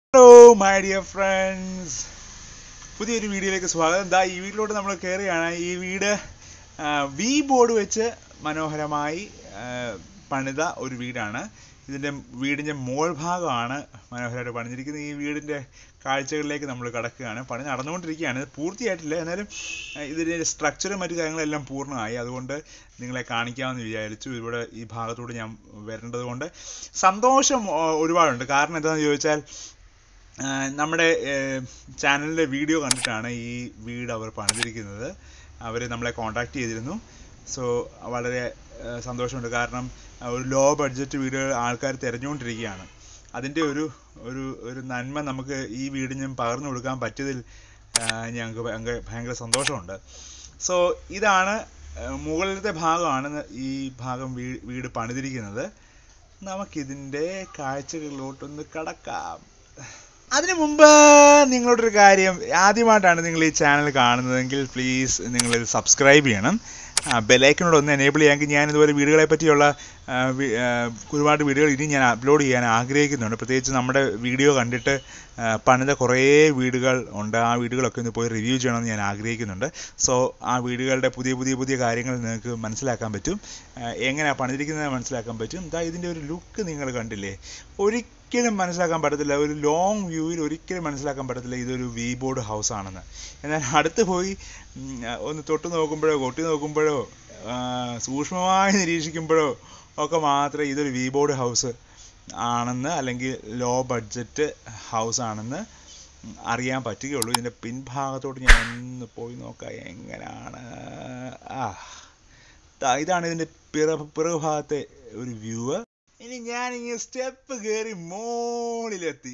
Hello my dear friends പുതിയൊരു വീഡിയോയിലേക്ക് സ്വാഗതം ദാ ഈ വീട്ടിലോട്ട് നമ്മൾ കയറുകയാണ് ഈ വീട് വി ബോർഡ് വെച്ച് മനോഹരമായി ആ, പണിത ഒരു വീടാണ് ഇതിൻ്റെ വീടിൻ്റെ മോൾ ഭാഗമാണ് മനോഹരമായിട്ട് പണിഞ്ഞിരിക്കുന്നത് ഈ വീടിൻ്റെ കാഴ്ചകളിലേക്ക് നമ്മൾ കടക്കുകയാണ് പണി നടന്നുകൊണ്ടിരിക്കുകയാണ് ഇത് പൂർത്തിയായിട്ടില്ല എന്നാലും ആ, ഇതിൻ്റെ സ്ട്രക്ചറും മറ്റു കാര്യങ്ങളെല്ലാം പൂർണ്ണമായി അതുകൊണ്ട് നിങ്ങളെ കാണിക്കാമെന്ന് വിചാരിച്ചു ഇവിടെ ഈ ഭാഗത്തോട് ഞാൻ വരേണ്ടത് കൊണ്ട് സന്തോഷം ആ, ഒരുപാടുണ്ട് കാരണം എന്താണെന്ന് ചോദിച്ചാൽ ആ, നമ്മുടെ ചാനലിലെ വീഡിയോ കണ്ടിട്ടാണ് ഈ വീട് അവർ പണിതിരിക്കുന്നത് അവർ നമ്മളെ കോണ്ടാക്ട് ചെയ്തിരുന്നു സോ വളരെ ആ, സന്തോഷമുണ്ട് കാരണം ആ, ഒരു ലോ ബഡ്ജറ്റ് വീടുകൾ ആൾക്കാർ തിരഞ്ഞുകൊണ്ടിരിക്കുകയാണ് അതിൻ്റെ ഒരു ഒരു ഒരു നന്മ നമുക്ക് ഈ വീടിനും പകർന്നു കൊടുക്കാൻ പറ്റിയതിൽ ആ, ഞങ്ങൾക്ക് ഭയങ്കര ഭയങ്കര സന്തോഷമുണ്ട് സോ ഇതാണ് ആ, മുകളിലത്തെ ഭാഗമാണ് ഈ ഭാഗം വീ വീട് പണിതിരിക്കുന്നത് നമുക്കിതിൻ്റെ കാഴ്ചകളിലോട്ടൊന്ന് കടക്കാം അതിനു മുമ്പ് നിങ്ങളോടൊരു കാര്യം ആദ്യമായിട്ടാണ് നിങ്ങൾ ഈ ചാനൽ കാണുന്നതെങ്കിൽ പ്ലീസ് നിങ്ങൾ ഇത് സബ്സ്ക്രൈബ് ചെയ്യണം ബെലൈക്കനോട് ഒന്ന് എനേബിൾ ചെയ്യാമെങ്കിൽ ഞാൻ ഇതുപോലെ വീടുകളെ പറ്റിയുള്ള ആ, വി- ആ, ഒരുപാട് വീഡിയോകൾ ഇനി ഞാൻ അപ്ലോഡ് ചെയ്യാൻ ആഗ്രഹിക്കുന്നുണ്ട് പ്രത്യേകിച്ച് നമ്മുടെ വീഡിയോ കണ്ടിട്ട് ആ, പണിത കുറേ വീടുകൾ ഉണ്ട് ആ വീടുകളൊക്കെ ഒന്ന് പോയി റിവ്യൂ ചെയ്യണമെന്ന് ഞാൻ ആഗ്രഹിക്കുന്നുണ്ട് സോ ആ വീടുകളുടെ പുതിയ പുതിയ പുതിയ കാര്യങ്ങൾ നിങ്ങൾക്ക് മനസ്സിലാക്കാൻ പറ്റും എങ്ങനെയാണ് പണിതിരിക്കുന്നത് മനസ്സിലാക്കാൻ പറ്റും ഇതാ ഇതിൻ്റെ ഒരു ലുക്ക് നിങ്ങൾ കണ്ടില്ലേ ഒരിക്കലും മനസ്സിലാക്കാൻ പറ്റത്തില്ല ഒരു ലോങ് വ്യൂവിൽ ഒരിക്കലും മനസ്സിലാക്കാൻ പറ്റത്തില്ല ഇതൊരു വി ബോർഡ് ഹൗസ് ആണെന്ന് എന്നാൽ അടുത്ത് പോയി ഉം, ഒന്ന് തൊട്ട് നോക്കുമ്പോഴോ കൊട്ടി നോക്കുമ്പോഴോ ആ, സൂക്ഷ്മമായി നിരീക്ഷിക്കുമ്പോഴോ ഒക്കെ മാത്രമേ ഇതൊരു വി ബോർഡ് ഹൗസ് ആണെന്ന് അല്ലെങ്കിൽ ലോ ബഡ്ജറ്റ് ഹൗസ് ആണെന്ന് അറിയാൻ പറ്റുകയുള്ളൂ ഇതിൻ്റെ പിൻഭാഗത്തോട്ട് ഞാൻ ഒന്ന് പോയി നോക്കാം എങ്ങനെയാണ് ആ ദാ ഇതാണ് ഇതിൻ്റെ പിറ പിറകുഭാഗത്തെ ഒരു വ്യൂ ഇനി ഞാൻ ഇങ്ങനെ സ്റ്റെപ്പ് കയറി മോളിലെത്തി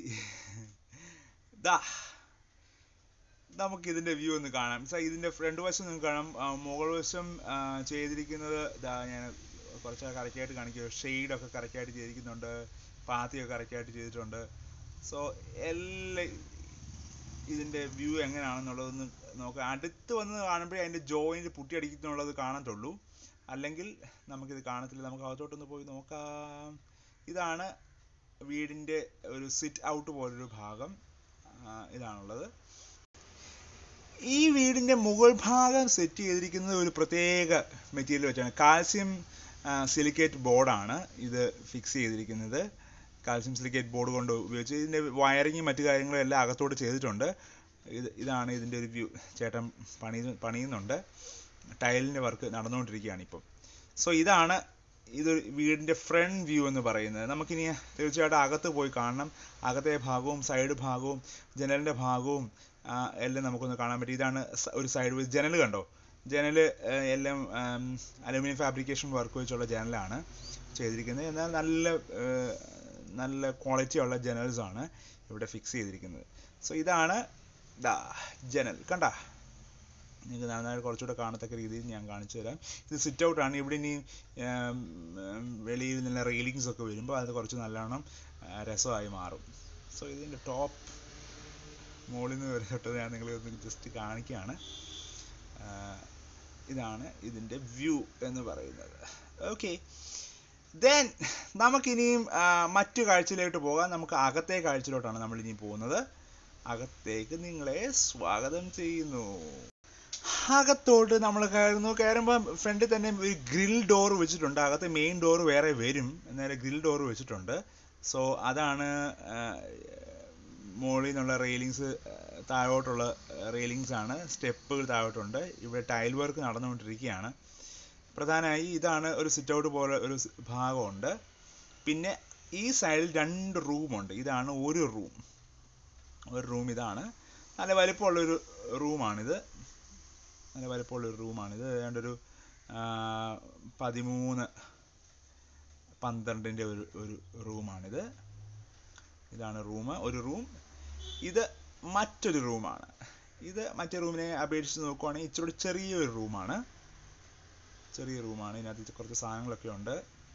ദാ നമുക്ക് ഇതിന്റെ വ്യൂ ഒന്ന് കാണാം സോ ഇതിന്റെ ഫ്രണ്ട് വശം നിങ്ങൾക്ക് കാണാം ആ, മുകൾ വശം ആ, ചെയ്തിരിക്കുന്നത് ദാ ഞാൻ കുറച്ച് കറക്റ്റായിട്ട് കാണിക്കുക ഷെയ്ഡ് ഒക്കെ കറക്റ്റായിട്ട് ചെയ്തിരിക്കുന്നുണ്ട് പാത്തിയൊക്കെ കറക്റ്റായിട്ട് ചെയ്തിട്ടുണ്ട് സോ എല്ലാ ഇതിന്റെ വ്യൂ എങ്ങനെയാണെന്നുള്ളതൊന്ന് നോക്കാം അടുത്ത് വന്ന് കാണുമ്പോഴേ അതിന്റെ ജോയിന്റ് പൊട്ടിയടിക്കുന്നുള്ളത് കാണത്തുള്ളൂ അല്ലെങ്കിൽ നമുക്കിത് കാണത്തില്ല നമുക്ക് അകത്തോട്ടൊന്ന് പോയി നോക്കാം ഇതാണ് വീടിന്റെ ഒരു സിറ്റ് ഔട്ട് പോലൊരു ഭാഗം ആ, ഇതാണുള്ളത് ഈ വീടിന്റെ മുകൾ ഭാഗം സെറ്റ് ചെയ്തിരിക്കുന്നത് ഒരു പ്രത്യേക മെറ്റീരിയൽ വെച്ചാണ് കാൽസ്യം സിലിക്കേറ്റ് ബോർഡാണ് ഇത് ഫിക്സ് ചെയ്തിരിക്കുന്നത് കാൽസ്യം സിലിക്കേറ്റ് ബോർഡ് കൊണ്ട് ഉപയോഗിച്ച് ഇതിന്റെ വയറിങ്ങും മറ്റു കാര്യങ്ങളും എല്ലാം അകത്തോട്ട് ചെയ്തിട്ടുണ്ട് ഇത് ഇതാണ് ഇതിന്റെ ഒരു വ്യൂ ചേട്ടൻ പണി പണിയുന്നുണ്ട് ടൈലിന്റെ വർക്ക് നടന്നുകൊണ്ടിരിക്കുകയാണ് ഇപ്പം സോ ഇതാണ് ഇതൊരു വീടിന്റെ ഫ്രണ്ട് വ്യൂ എന്ന് പറയുന്നത് നമുക്കിനി തീർച്ചയായിട്ടും അകത്ത് പോയി കാണണം അകത്തെ ഭാഗവും സൈഡ് ഭാഗവും ജനലിന്റെ ഭാഗവും ആ, എല്ലാം നമുക്കൊന്ന് കാണാൻ പറ്റും ഇതാണ് സ- ഒരു സൈഡ് ജനൽ കണ്ടോ ജനൽ എല്ലാം അലുമിനിയം ഫാബ്രിക്കേഷൻ വർക്ക് വെച്ചുള്ള ജനലാണ് ചെയ്തിരിക്കുന്നത് എന്നാൽ നല്ല ആ, നല്ല ക്വാളിറ്റി ഉള്ള ജനൽസ് ആണ് ഇവിടെ ഫിക്സ് ചെയ്തിരിക്കുന്നത് സോ ഇതാണ് ദാ ജനൽ കണ്ട നിങ്ങൾക്ക് നന്നായിട്ട് കുറച്ചുകൂടെ കാണത്തക്ക രീതിയിൽ ഞാൻ കാണിച്ചു തരാം ഇത് സിറ്റ് ഔട്ട് ആണ് ഇവിടെ ഇനി ഉം, ഉം, വെളിയിൽ നിന്ന് റെയിലിങ്സ് ഒക്കെ വരുമ്പോൾ അത് കുറച്ച് നല്ലോണം ആ, രസമായി മാറും സോ ഇതിൻ്റെ ടോപ്പ് മുകളിൽ നിന്ന് വരെ തൊട്ടത് ഞാൻ നിങ്ങളെ ഒന്ന് ജസ്റ്റ് കാണിക്കുകയാണ് ആ, ഇതാണ് ഇതിൻ്റെ വ്യൂ എന്ന് പറയുന്നത് ഓക്കെ ദെൻ നമുക്കിനിയും ആ, മറ്റു കാഴ്ചയിലോട്ട് പോകാം നമുക്ക് അകത്തെ കാഴ്ചയിലോട്ടാണ് നമ്മൾ ഇനി പോകുന്നത് അകത്തേക്ക് നിങ്ങളെ സ്വാഗതം ചെയ്യുന്നു അകത്തോട്ട് നമ്മൾ കയറുന്നു കയറുമ്പോൾ ഫ്രണ്ടിൽ തന്നെ ഒരു ഗ്രിൽ ഡോർ വെച്ചിട്ടുണ്ട് അകത്തെ മെയിൻ ഡോർ വേറെ വരും നേരെ ഗ്രിൽ ഡോർ വെച്ചിട്ടുണ്ട് സോ അതാണ് ആ, മുകളിൽ നിന്നുള്ള റെയിലിങ്സ് താഴോട്ടുള്ള റെയിലിങ്സ് ആണ് സ്റ്റെപ്പുകൾ താഴോട്ടുണ്ട് ഇവിടെ ടൈൽ വർക്ക് നടന്നുകൊണ്ടിരിക്കുകയാണ് പ്രധാനമായി ഇതാണ് ഒരു സിറ്റ് ഔട്ട് പോലെ ഒരു സ് ഭാഗമുണ്ട് പിന്നെ ഈ സൈഡിൽ രണ്ട് റൂമുണ്ട് ഇതാണ് ഒരു റൂം ഒരു റൂം ഇതാണ് നല്ല വലിപ്പമുള്ളൊരു റൂമാണിത് നല്ല വലിപ്പമുള്ളൊരു റൂമാണിത് ഏതാണ്ട് ഒരു ആ, പതിമൂന്ന് പന്ത്രണ്ടിൻ്റെ ഒരു ഒരു റൂമാണിത് ഇതാണ് റൂം ഒരു റൂം ഇത് മറ്റൊരു റൂമാണ് ഇത് മറ്റേ റൂമിനെ അപേക്ഷിച്ച് നോക്കുവാണെങ്കിൽ ഇച്ചിരി ചെറിയൊരു റൂമാണ് ചെറിയ റൂമാണ് ഇതിനകത്ത് കുറച്ച് സാധനങ്ങളൊക്കെ ഉണ്ട്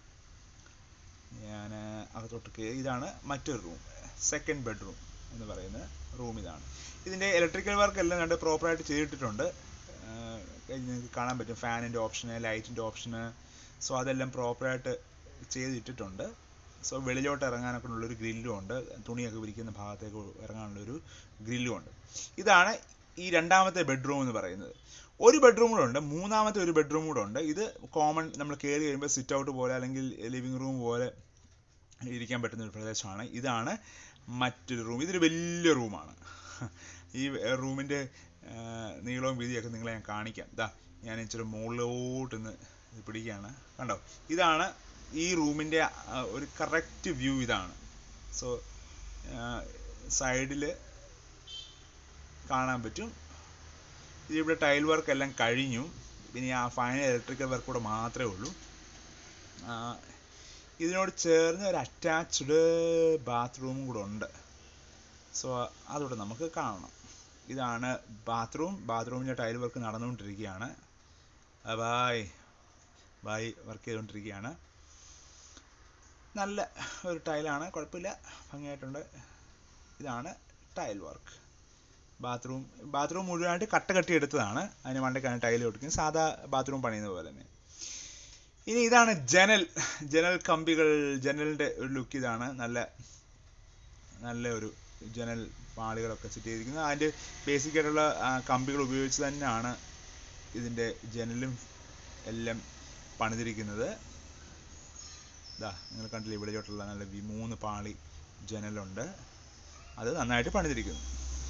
ഞാൻ അകത്തോട്ട് കയറി ഇതാണ് മറ്റൊരു റൂം സെക്കൻഡ് ബെഡ്റൂം എന്ന് പറയുന്ന റൂം ഇതാണ് ഇതിൻ്റെ ഇലക്ട്രിക്കൽ വർക്ക് എല്ലാം കണ്ട് പ്രോപ്പറായിട്ട് ചെയ്തിട്ടിട്ടുണ്ട് ആഹ് ഇത് നിങ്ങൾക്ക് കാണാൻ പറ്റും ഫാനിൻ്റെ ഓപ്ഷന് ലൈറ്റിൻ്റെ ഓപ്ഷന് സോ അതെല്ലാം പ്രോപ്പറായിട്ട് ചെയ്തിട്ടിട്ടുണ്ട് സോ വെളിയിലോട്ട് ഇറങ്ങാനൊക്കെ ഉള്ളൊരു ഗ്രില്ലും ഉണ്ട് തുണിയൊക്കെ വിരിക്കുന്ന ഭാഗത്തേക്ക് ഇറങ്ങാനുള്ളൊരു ഗ്രില്ലും ഉണ്ട് ഇതാണ് ഈ രണ്ടാമത്തെ ബെഡ്റൂം എന്ന് പറയുന്നത് ഒരു ബെഡ്റൂം കൂടെ ഉണ്ട് മൂന്നാമത്തെ ഒരു ബെഡ്റൂം കൂടെ ഉണ്ട് ഇത് കോമൺ നമ്മൾ കയറി കഴിയുമ്പോൾ സിറ്റ് ഔട്ട് പോലെ അല്ലെങ്കിൽ ലിവിങ് റൂം പോലെ ഇരിക്കാൻ പറ്റുന്ന ഒരു പ്രദേശമാണ് ഇതാണ് മറ്റൊരു റൂം ഇതൊരു വലിയ റൂമാണ് ഈ റൂമിൻ്റെ നീളവും വീതിയൊക്കെ നിങ്ങളെ ഞാൻ കാണിക്കാം ഇതാ ഞാൻ ഇച്ചിരി മുകളിലോട്ടൊന്ന് പിടിക്കുകയാണ് കണ്ടോ ഇതാണ് ഈ റൂമിൻ്റെ ഒരു കറക്റ്റ് വ്യൂ ഇതാണ് സോ സൈഡിൽ കാണാൻ പറ്റും ഇതിവിടെ ടൈൽ വർക്ക് എല്ലാം കഴിഞ്ഞു ഇനി ആ ഫൈനൽ ഇലക്ട്രിക്കൽ വർക്ക് കൂടെ മാത്രമേ ഉള്ളൂ ആ, ഇതിനോട് ചേർന്ന് ഒരു അറ്റാച്ച്ഡ് ബാത്റൂമും കൂടെ ഉണ്ട് സോ അതുകൂടെ നമുക്ക് കാണണം ഇതാണ് ബാത്റൂം ബാത്റൂമിൻ്റെ ടൈൽ വർക്ക് നടന്നുകൊണ്ടിരിക്കുകയാണ് ബായ് ബായ് വർക്ക് ചെയ്തുകൊണ്ടിരിക്കുകയാണ് നല്ല ഒരു ടൈലാണ് കുഴപ്പമില്ല ഭംഗിയായിട്ടുണ്ട് ഇതാണ് ടൈൽ വർക്ക് ബാത്റൂം ബാത്റൂം മുഴുവനായിട്ട് കട്ട കെട്ടി എടുത്തതാണ് അതിന് മണ്ടയ്ക്കാണ് ടൈൽ കൊടുക്കുന്നത് സാധാ ബാത്റൂം പണിയുന്ന പോലെ തന്നെ ഇനി ഇതാണ് ജനൽ ജനൽ കമ്പികൾ ജനലിൻ്റെ ഒരു ലുക്ക് ഇതാണ് നല്ല നല്ല ഒരു ജനൽ പാളികളൊക്കെ സെറ്റ് ചെയ്തിരിക്കുന്നത് അതിൻ്റെ ബേസിക് ആയിട്ടുള്ള ആ, കമ്പികൾ ഉപയോഗിച്ച് തന്നെയാണ് ഇതിൻ്റെ ജനലും എല്ലാം പണിതിരിക്കുന്നത് ഇതാ നിങ്ങൾ കണ്ടില്ലേ ഇവിടെയോട്ടുള്ള നല്ല വി- മൂന്ന് പാളി ജനലുണ്ട് അത് നന്നായിട്ട് പണിതിരിക്കുന്നു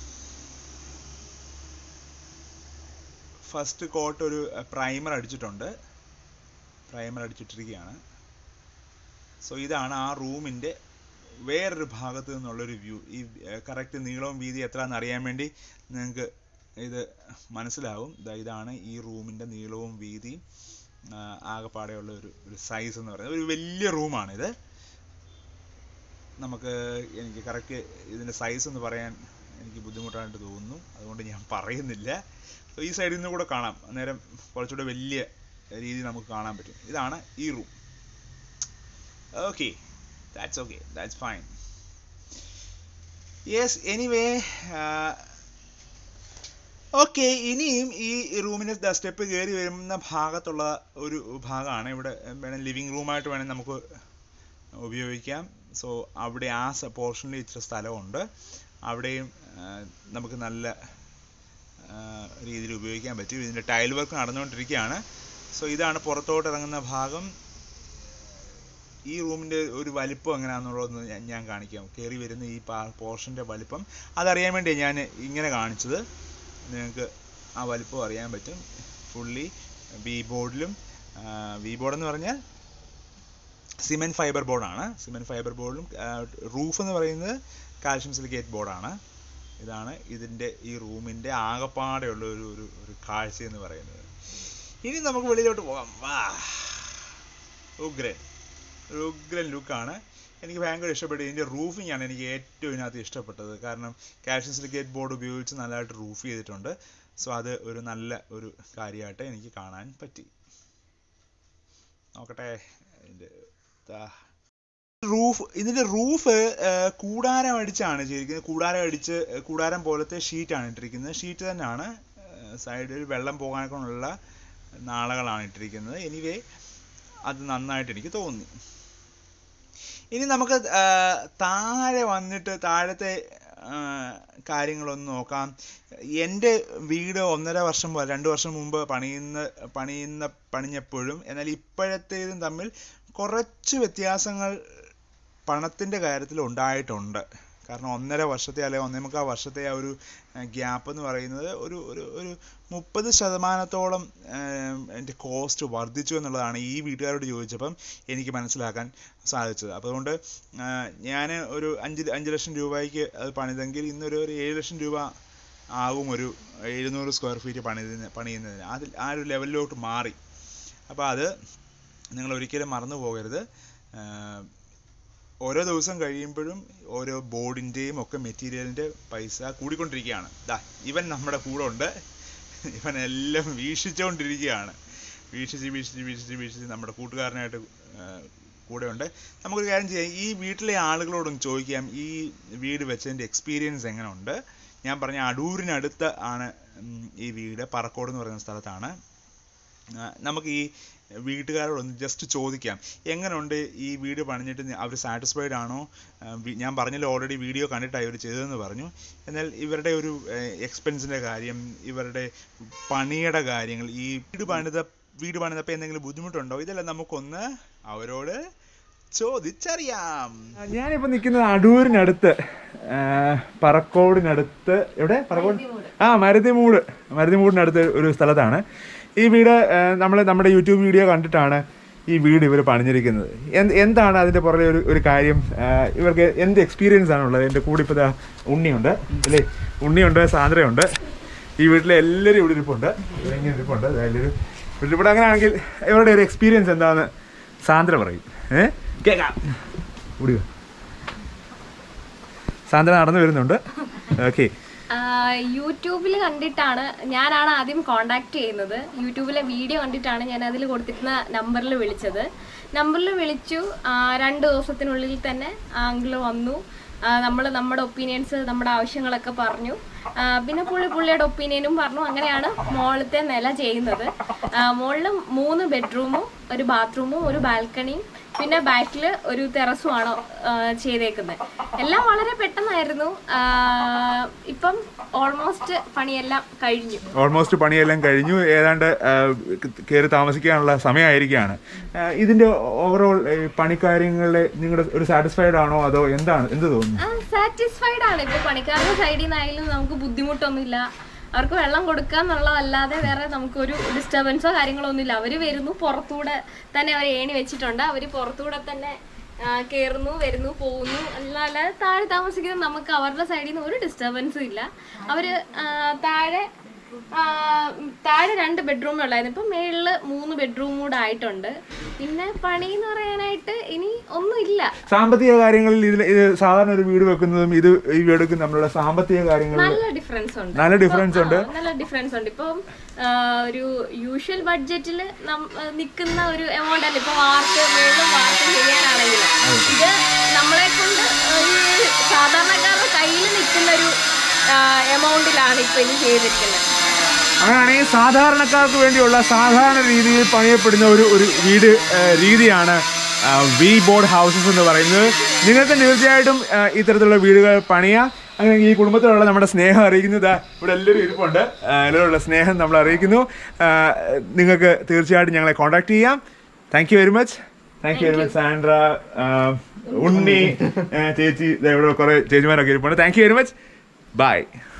ഫസ്റ്റ് കോട്ട് ഒരു പ്രൈമർ അടിച്ചിട്ടുണ്ട് പ്രൈമർ അടിച്ചിട്ടിരിക്കുകയാണ് സോ ഇതാണ് ആ റൂമിൻ്റെ വേറൊരു ഭാഗത്ത് നിന്നുള്ളൊരു വ്യൂ ഈ കറക്റ്റ് നീളവും വീതി എത്രയാണെന്ന് അറിയാൻ വേണ്ടി നിങ്ങൾക്ക് ഇത് മനസ്സിലാവും ദാ ഇതാണ് ഈ റൂമിൻ്റെ നീളവും വീതിയും ആ, ആകെപ്പാടെയുള്ള ഒരു ഒരു സൈസ് എന്ന് പറയുന്നത് ഒരു വലിയ റൂമാണിത് നമുക്ക് എനിക്ക് കറക്റ്റ് ഇതിൻ്റെ സൈസ് എന്ന് പറയാൻ എനിക്ക് ബുദ്ധിമുട്ടായിട്ട് തോന്നുന്നു അതുകൊണ്ട് ഞാൻ പറയുന്നില്ല സോ ഈ സൈഡിൽ നിന്ന് കൂടെ കാണാം അന്നേരം കുറച്ചുകൂടെ വലിയ രീതിയിൽ നമുക്ക് കാണാൻ പറ്റും ഇതാണ് ഈ room okay that's okay that's fine yes anyway okay ഇനിയും ഈ റൂമിൻ്റെ സ്റ്റെപ്പ് കയറി വരുന്ന ഭാഗത്തുള്ള ഒരു ഭാഗമാണ് ഇവിടെ വേണം ലിവിങ് റൂമായിട്ട് വേണമെങ്കിൽ നമുക്ക് ഉപയോഗിക്കാം സോ അവിടെ ആ പോർഷനിൽ ഇച്ചിരി സ്ഥലമുണ്ട് അവിടെയും ആ, നമുക്ക് നല്ല ആ, രീതിയിൽ ഉപയോഗിക്കാൻ പറ്റും ഇതിൻ്റെ ടൈൽ വർക്ക് നടന്നുകൊണ്ടിരിക്കുകയാണ് സോ ഇതാണ് പുറത്തോട്ട് ഇറങ്ങുന്ന ഭാഗം ഈ റൂമിൻ്റെ ഒരു വലിപ്പം എങ്ങനെയാണെന്നുള്ളതൊന്ന് ഞാൻ ഞാൻ കാണിക്കാം കയറി വരുന്ന ഈ പോർഷൻ്റെ വലിപ്പം അതറിയാൻ വേണ്ടിയാണ് ഞാൻ ഇങ്ങനെ കാണിച്ചത് നിങ്ങൾക്ക് ആ വലിപ്പം അറിയാൻ പറ്റും ഫുള്ളി വി ബോർഡിലും വി ബോർഡ് എന്ന് പറഞ്ഞാൽ സിമെൻറ്റ് ഫൈബർ ബോർഡാണ് സിമെൻറ്റ് ഫൈബർ ബോർഡിലും റൂഫ് എന്ന് പറയുന്നത് കാൽഷ്യം സിലിക്കേറ്റ് ബോർഡാണ് ഇതാണ് ഇതിൻ്റെ ഈ റൂമിൻ്റെ ആകപ്പാടെയുള്ള ഒരു ഒരു ഒരു കാഴ്ച എന്ന് പറയുന്നത് ഇനി നമുക്ക് വെളിയിലോട്ട് പോകാം വാ ഉഗ്രൻ ഒരു ഉഗ്രൻ ലുക്കാണ് എനിക്ക് ഭയങ്കര ഇഷ്ടപ്പെട്ടു ഇതിൻ്റെ റൂഫിംഗ് ആണ് എനിക്ക് ഏറ്റവും ഇതിനകത്ത് ഇഷ്ടപ്പെട്ടത് കാരണം കാൽഷ്യം സിലിക്കേറ്റ് ബോർഡ് ഉപയോഗിച്ച് നല്ലതായിട്ട് റൂഫ് ചെയ്തിട്ടുണ്ട് സോ അത് ഒരു നല്ല ഒരു കാര്യമായിട്ട് എനിക്ക് കാണാൻ പറ്റി നോക്കട്ടെ ഇതിൻ്റെ റൂഫ് ഇതിൻ്റെ റൂഫ് കൂടാരം അടിച്ചാണ് ചെയ്തിരിക്കുന്നത് കൂടാരം അടിച്ച് ഏർ കൂടാരം പോലത്തെ ഷീറ്റാണ് ഇട്ടിരിക്കുന്നത് ഷീറ്റ് തന്നെയാണ് സൈഡിൽ വെള്ളം പോകാനൊക്കെയുള്ള നാളകളാണ് ഇട്ടിരിക്കുന്നത് എനിവേ അത് നന്നായിട്ട് എനിക്ക് തോന്നി ഇനി നമുക്ക് ആ, താഴെ വന്നിട്ട് താഴത്തെ ആ, കാര്യങ്ങളൊന്ന് നോക്കാം എൻ്റെ വീട് ഒന്നര വർഷം പോലെ രണ്ട് വർഷം മുമ്പ് പണിയുന്ന പണിയുന്ന പണിഞ്ഞപ്പോഴും എന്നാൽ ഇപ്പോഴത്തേതും തമ്മിൽ കുറച്ച് വ്യത്യാസങ്ങൾ പണത്തിൻ്റെ കാര്യത്തിൽ ഉണ്ടായിട്ടുണ്ട് കാരണം ഒന്നര വർഷത്തെ അല്ലെങ്കിൽ ഒന്നേ മുക്കാൽ വർഷത്തെ ആ ഒരു ഗ്യാപ്പ് എന്ന് പറയുന്നത് ഒരു ഒരു ഒരു മുപ്പത് ശതമാനത്തോളം എൻ്റെ കോസ്റ്റ് വർദ്ധിച്ചു എന്നുള്ളതാണ് ഈ വീട്ടുകാരോട് ചോദിച്ചപ്പം എനിക്ക് മനസ്സിലാക്കാൻ സാധിച്ചത് അപ്പോൾ അതുകൊണ്ട് ഞാൻ ഒരു അഞ്ച് അഞ്ച് ലക്ഷം രൂപയ്ക്ക് അത് പണിതെങ്കിൽ ഇന്നൊരു ഒരു ഏഴ് ലക്ഷം രൂപ ആകും ഒരു എഴുന്നൂറ് സ്ക്വയർ ഫീറ്റ് പണിതിന് പണിയുന്നതിന് അതിൽ ആ ഒരു ലെവലിലോട്ട് മാറി അപ്പോൾ അത് നിങ്ങൾ ഒരിക്കലും മറന്നു പോകരുത് ആഹ് ഓരോ ദിവസം കഴിയുമ്പോഴും ഓരോ ബോർഡിൻ്റെയും ഒക്കെ മെറ്റീരിയലിൻ്റെ പൈസ കൂടിക്കൊണ്ടിരിക്കുകയാണ് ദാ ഇവൻ നമ്മുടെ കൂടെ ഉണ്ട് ഇവൻ എല്ലാം വീക്ഷിച്ചുകൊണ്ടിരിക്കുകയാണ് വീക്ഷിച്ച് വീക്ഷിച്ച് വീക്ഷിച്ച് വീക്ഷിച്ച് നമ്മുടെ കൂട്ടുകാരനായിട്ട് ആഹ് കൂടെയുണ്ട് നമുക്കൊരു കാര്യം ചെയ്യാം ഈ വീട്ടിലെ ആളുകളോടും ചോദിക്കാം ഈ വീട് വെച്ചതിൻ്റെ എക്സ്പീരിയൻസ് എങ്ങനെയുണ്ട് ഞാൻ പറഞ്ഞ അടൂരിനടുത്ത് ആണ് ഉം, ഈ വീട് പറക്കോട് എന്ന് പറയുന്ന സ്ഥലത്താണ് ആ, നമുക്ക് ഈ വീട്ടുകാരോടൊന്ന് ജസ്റ്റ് ചോദിക്കാം എങ്ങനെയുണ്ട് ഈ വീട് പണിഞ്ഞിട്ട് അവർ സാറ്റിസ്ഫൈഡ് ആണോ ആ, വി- ഞാൻ പറഞ്ഞല്ലോ ഓൾറെഡി വീഡിയോ കണ്ടിട്ടായി അവർ ചെയ്തതെന്ന് പറഞ്ഞു എന്നാൽ ഇവരുടെ ഒരു എക്സ്പെൻസിൻ്റെ കാര്യം ഇവരുടെ പണിയുടെ കാര്യങ്ങൾ ഈ വീട് പണിത വീട് പണിതപ്പോൾ എന്തെങ്കിലും ബുദ്ധിമുട്ടുണ്ടോ ഇതെല്ലാം നമുക്കൊന്ന് അവരോട് ചോദിച്ചറിയാം ഞാനിപ്പോ നിൽക്കുന്നത് അടൂരിനടുത്ത് ആ, പറക്കോടിനടുത്ത് എവിടെ പറക്കോട് ആ മരുതിമൂട് മരുതിമൂടിനടുത്ത് ഒരു സ്ഥലത്താണ് ഈ വീട് നമ്മൾ നമ്മുടെ യൂട്യൂബ് വീഡിയോ കണ്ടിട്ടാണ് ഈ വീട് ഇവർ പണിഞ്ഞിരിക്കുന്നത് എന്ത് എന്താണ് അതിൻ്റെ പുറകെ ഒരു ഒരു കാര്യം ആ, ഇവർക്ക് എന്ത് എക്സ്പീരിയൻസ് ആണുള്ളത് എൻ്റെ കൂടെ ഇപ്പോൾ ദാ ഉണ്ണിയുണ്ട് അല്ലേ ഉണ്ണിയുണ്ട് സാന്ദ്രയുണ്ട് ഈ വീട്ടിലെ എല്ലാവരും ഇവിടെ ഇരിപ്പുണ്ട് ഇങ്ങനെ ഇരിപ്പുണ്ട് ദാ എല്ലാവരും ഇവിടെ ഇവിടെ അങ്ങനെയാണെങ്കിൽ ഇവരുടെ ഒരു എക്സ്പീരിയൻസ് എന്താണെന്ന് സാന്ദ്ര പറയും ഏ കേൾക്കാം ഓടി വാ. സാന്ദ്ര നടന്നു വരുന്നുണ്ട് ഓക്കെ യൂട്യൂബിൽ കണ്ടിട്ടാണ് ഞാനാണ് ആദ്യം കോണ്ടാക്ട് ചെയ്യുന്നത് യൂട്യൂബിലെ വീഡിയോ കണ്ടിട്ടാണ് ഞാൻ അതിൽ കൊടുത്തിരുന്ന നമ്പറിൽ വിളിച്ചത് നമ്പറിൽ വിളിച്ചു ആ, രണ്ട് ദിവസത്തിനുള്ളിൽ തന്നെ ആങ്കിൾ വന്നു നമ്മൾ നമ്മുടെ ഒപ്പീനിയൻസ് നമ്മുടെ ആവശ്യങ്ങളൊക്കെ പറഞ്ഞു ആ, പിന്നെ പുള്ളി പുള്ളിയുടെ ഒപ്പീനിയനും പറഞ്ഞു അങ്ങനെയാണ് മോളത്തെ നില ചെയ്യുന്നത് മുകളിൽ മൂന്ന് ബെഡ്റൂമും ഒരു ബാത്റൂമും ഒരു ബാൽക്കണിയും പിന്നെ ബാക്കിൽ ഒരു ടെറസുമാണ് ചെയ്തേക്കുന്നത് എല്ലാം വളരെ പെട്ടെന്നായിരുന്നു ആ, ഇപ്പം ഓൾമോസ്റ്റ് പണിയെല്ലാം കഴിഞ്ഞു ഓൾമോസ്റ്റ് പണിയെല്ലാം കഴിഞ്ഞു ഏതാണ്ട് കയറി താമസിക്കാനുള്ള സമയമായിരിക്കുകയാണ് ആ, ഇതിന്റെ ഓവറോൾ പണിക്കാര്യങ്ങളിലെ നിങ്ങളുടെ ഒരു സാറ്റിസ്ഫൈഡ് ആണോ അതോ എന്താണ് എന്ത് തോന്നുന്നു സാറ്റിസ്ഫൈഡ് ആണ് ഇപ്പൊ പണിക്കാരുടെ സൈഡിൽ നിന്നായാലും നമുക്ക് ബുദ്ധിമുട്ടൊന്നുമില്ല അവർക്ക് വെള്ളം കൊടുക്കുക എന്നുള്ളതല്ലാതെ വേറെ നമുക്കൊരു ഡിസ്റ്റർബൻസോ കാര്യങ്ങളോ ഒന്നുമില്ല അവര് വരുന്നു പുറത്തൂടെ തന്നെ അവർ ഏണി വെച്ചിട്ടുണ്ട് അവര് പുറത്തൂടെ തന്നെ ആ, കേറുന്നു വരുന്നു പോകുന്നു അല്ലാതെ താഴെ താമസിക്കുന്ന നമുക്ക് അവരുടെ സൈഡിൽ നിന്ന് ഒരു ഡിസ്റ്റർബൻസും ഇല്ല അവര് ആ, താഴെ ആ, താഴെ രണ്ട് ബെഡ്റൂം ഉള്ളായിരുന്നു ഇപ്പം മേളില് മൂന്ന് ബെഡ്റൂം കൂടെ ആയിട്ടുണ്ട് പിന്നെ പണി എന്ന് പറയാനായിട്ട് ഇനി ഒന്നുമില്ല സാമ്പത്തിക കാര്യങ്ങളിൽ ഇതിൽ ഇത് സാധാരണ ഒരു വീട് വെക്കുന്നതും ഇത് ഈ വീടും നമ്മളുടെ സാമ്പത്തിക കാര്യങ്ങളിൽ നല്ല ഡിഫറൻസ് ഉണ്ട് നല്ല ഡിഫറൻസ് ഉണ്ട് ആ, നല്ല ഡിഫറൻസ് ഉണ്ട് ഇപ്പം ആ, ഒരു യൂഷ്വൽ ബഡ്ജറ്റിൽ നിൽക്കുന്ന ഒരു എമൗണ്ട് അല്ല ഇപ്പൊ വാർക്ക് മേളും വാർക്ക് ചെയ്യാനാണെങ്കിൽ ഇത് നമ്മളെ കൊണ്ട് ഒരു സാധാരണക്കാരുടെ കയ്യിൽ നിൽക്കുന്ന ഒരു എമൗണ്ടിലാണ് ഇപ്പൊ ഇത് ചെയ്തിരിക്കുന്നത് അങ്ങനെയാണെങ്കിൽ സാധാരണക്കാർക്ക് വേണ്ടിയുള്ള സാധാരണ രീതിയിൽ പണിയപ്പെടുന്ന ഒരു ഒരു വീട് ആ, രീതിയാണ് വി ബോർഡ് ഹൗസസ് എന്ന് പറയുന്നത് നിങ്ങൾക്ക് തീർച്ചയായിട്ടും ആ, ഇത്തരത്തിലുള്ള വീടുകൾ പണിയാം അങ്ങനെ ഈ കുടുംബത്തിലുള്ള നമ്മുടെ സ്നേഹം അറിയിക്കുന്നത് ദാ ഇവിടെ എല്ലാവരും ഇരിപ്പുണ്ട് ആ, എല്ലാവരുള്ള സ്നേഹം നമ്മൾ അറിയിക്കുന്നു ആ, നിങ്ങൾക്ക് തീർച്ചയായിട്ടും ഞങ്ങളെ കോൺടാക്ട് ചെയ്യാം thank you very much thank you very much Sandra ആ, ഉണ്ണി ആ, ചേച്ചി ദാ ഇവിടെ കുറെ ചേച്ചിമാരൊക്കെ ഇരിപ്പുണ്ട് thank you very much by